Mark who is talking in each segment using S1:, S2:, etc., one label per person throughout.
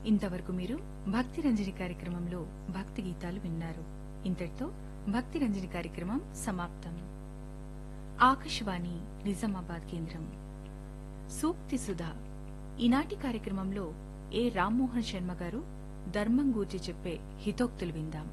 S1: ఇంతవరకు మీరు భక్తి రంజని కార్యక్రమంలో భక్తి గీతాలు విన్నారు ఇంతటితో భక్తి రంజని కార్యక్రమం సమాప్తం ఆకాశవాణి నిజామాబాద్ కేంద్రం సూక్తి సుధా ఈనాటి కార్యక్రమంలో ఏ రామ్మోహన్ శర్మ గారు ధర్మం గూర్చి చెప్పే హితోక్తులు విందాం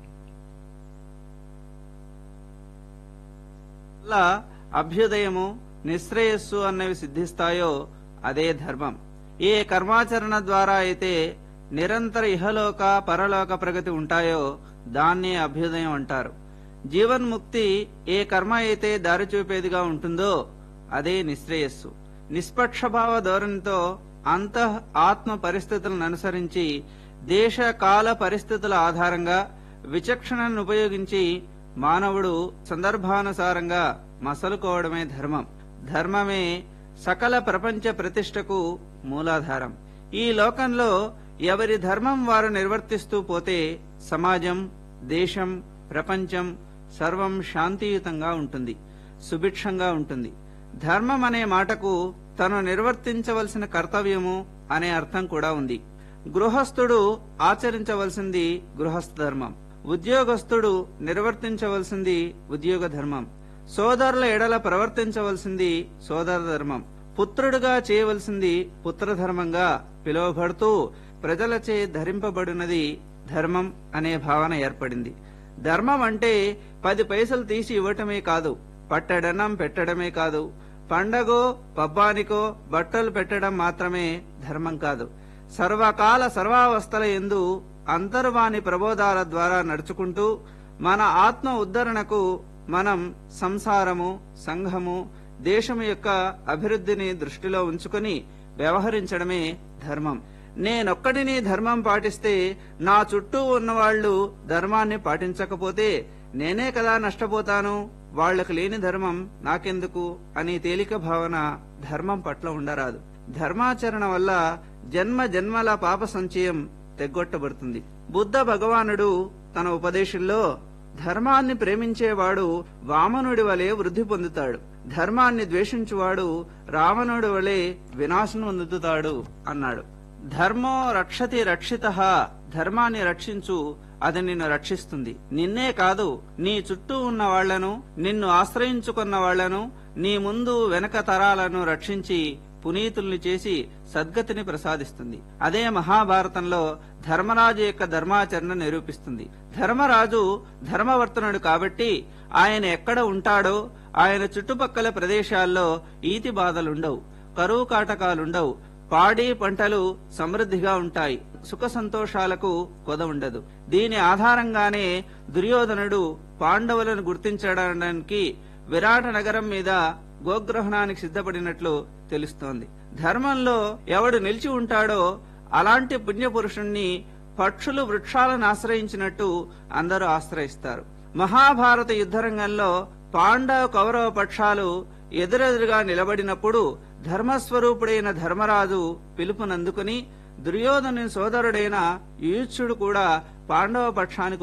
S2: వల్ల అభ్యుదయము నిశ్రేయస్సు అన్నవి సిద్ధిస్తాయో అదే ధర్మం ఏ కర్మాచరణ ద్వారా అయితే నిరంతర ఇహలోక పరలోక ప్రగతి ఉంటాయో దాన్నే అభ్యుదయం అంటారు జీవన్ముక్తి ఏ కర్మ అయితే దారి చూపేదిగా ఉంటుందో అదే నిశ్రేయస్సు నిష్పక్షభావ ధోరణితో అంతః ఆత్మ పరిస్థితులను అనుసరించి దేశ కాల పరిస్థితుల ఆధారంగా విచక్షణను ఉపయోగించి మానవుడు సందర్భానుసారంగా మసలుకోవడమే ధర్మం ధర్మమే సకల ప్రపంచ ప్రతిష్టకు మూలాధారం ఈ లోకంలో ఎవరి ధర్మం వారు నిర్వర్తిస్తూ పోతే సమాజం దేశం ప్రపంచం సర్వం శాంతియుతంగా ఉంటుంది సుభిక్షంగా ఉంటుంది ధర్మం అనే మాటకు తను నిర్వర్తించవలసిన కర్తవ్యము అనే అర్థం కూడా ఉంది గృహస్థుడు ఆచరించవలసింది గృహస్థ ధర్మం ఉద్యోగస్తుడు నిర్వర్తించవలసింది ఉద్యోగ ధర్మం సోదరుల ఎడల ప్రవర్తించవలసింది సోదర ధర్మం పుత్రుడుగా చేయవలసింది పుత్రధర్మంగా పిలువబడుతూ ప్రజలచే ధరింపబడినది ధర్మం అనే భావన ఏర్పడింది ధర్మం అంటే పది పైసలు తీసి ఇవ్వటమే కాదు పట్టడనం పెట్టడమే కాదు పండగో పబ్బానికో బట్టలు పెట్టడం మాత్రమే ధర్మం కాదు సర్వకాల సర్వావస్థల ఎందు అంతర్వాణి ప్రబోధాల ద్వారా నడుచుకుంటూ మన ఆత్మ ఉద్ధరణకు మనం సంసారము సంఘము దేశం యొక్క అభివృద్ధిని దృష్టిలో ఉంచుకొని వ్యవహరించడమే ధర్మం నేనొక్కడిని ధర్మం పాటిస్తే నా చుట్టూ ఉన్నవాళ్లు ధర్మాన్ని పాటించకపోతే నేనే కదా నష్టపోతాను వాళ్లకు లేని ధర్మం నాకెందుకు అని తేలిక భావన ధర్మం పట్ల ఉండరాదు ధర్మాచరణ వల్ల జన్మ జన్మల పాప సంచయం తెగ్గొట్టబడుతుంది బుద్ధ భగవానుడు తన ఉపదేశంలో ధర్మాన్ని ప్రేమించేవాడు వామనుడి వలె వృద్ధి పొందుతాడు ధర్మాన్ని ద్వేషించువాడు రావణుడి వలె వినాశనం పొందుతాడు అన్నాడు ధర్మో రక్షతి రక్షిత ధర్మాన్ని రక్షించు అది నిన్ను రక్షిస్తుంది నిన్నే కాదు నీ చుట్టూ ఉన్న వాళ్లను నిన్ను ఆశ్రయించుకున్న వాళ్లను నీ ముందు వెనక తరాలను రక్షించి పునీతుల్ని చేసి సద్గతిని ప్రసాదిస్తుంది అదే మహాభారతంలో ధర్మరాజు యొక్క ధర్మాచరణ నిరూపిస్తుంది ధర్మరాజు ధర్మవర్తనుడు కాబట్టి ఆయన ఎక్కడ ఉంటాడో ఆయన చుట్టుపక్కల ప్రదేశాల్లో ఈతి బాధలుండవు కరువు కాటకాలుండవు పాడి పంటలు సమృద్ధిగా ఉంటాయి సుఖ సంతోషాలకు కొద ఉండదు దీని ఆధారంగానే దుర్యోధనుడు పాండవులను గుర్తించడానికి విరాట నగరం మీద గోగ్రహణానికి సిద్ధపడినట్లు తెలుస్తోంది ధర్మంలో ఎవడు నిలిచి ఉంటాడో అలాంటి పుణ్యపురుషుణ్ణి పక్షులు వృక్షాలను ఆశ్రయించినట్టు అందరూ ఆశ్రయిస్తారు మహాభారత యుద్ధరంగంలో పాండవ కౌరవ పక్షాలు ఎదురెదురుగా నిలబడినప్పుడు ధర్మస్వరూపుడైన ధర్మరాజు పిలుపునందుకుని దుర్యోధను సోదరుడైన యూచుడు కూడా పాండవ పక్షానికి